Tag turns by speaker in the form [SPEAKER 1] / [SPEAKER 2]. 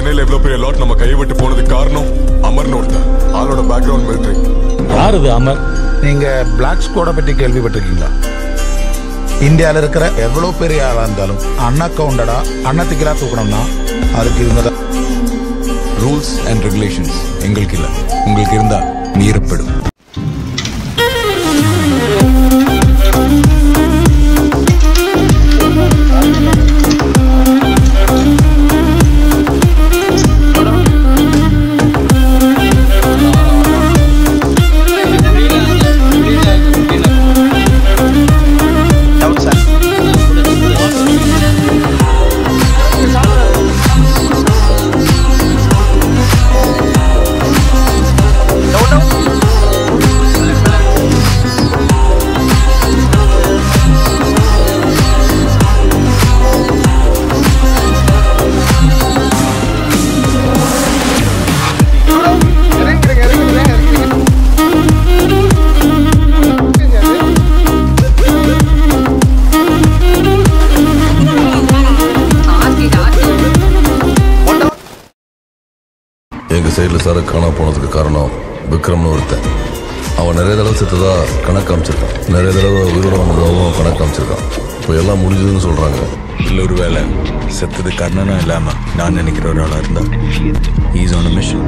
[SPEAKER 1] சென்னையில இவ்வளவு பெரிய லாட் நம்ம கையை விட்டு போனதுக்கு காரணம் அமர்னு ஒருத்தன் ஆளோட பேக்ரவுண்ட் மிலிட்டரி
[SPEAKER 2] யார் இது அமர்
[SPEAKER 3] நீங்க பிளாக் ஸ்குவாட பற்றி கேள்விப்பட்டிருக்கீங்களா இந்தியாவில் இருக்கிற எவ்வளோ பெரிய ஆளா இருந்தாலும் அண்ணா கவுண்டடா அண்ணத்துக்கெல்லாம் தூக்கணும்னா அதுக்கு இவங்க தான்
[SPEAKER 4] ரூல்ஸ் அண்ட் ரெகுலேஷன்ஸ் எங்களுக்கு இல்லை உங்களுக்கு இருந்தா மீறப்படும்
[SPEAKER 5] எங்க சைடில் சரக்கு காணா போனதுக்கு காரணம் விக்ரம்னு ஒருத்தன் அவன் நிறைய தடவை செத்ததா கணக்கு காமிச்சிருக்கான் நிறைய தடவை உயிரோட வந்ததாகவும் கணக்கு காமிச்சிருக்கான் இப்போ எல்லாம் முடிஞ்சதுன்னு சொல்றாங்க
[SPEAKER 4] இல்லை ஒரு வேலை செத்தது கர்ணனும் இல்லாம நான் நினைக்கிற ஒரு ஆளா இருந்தா ஈஸ் ஆன் மிஷன்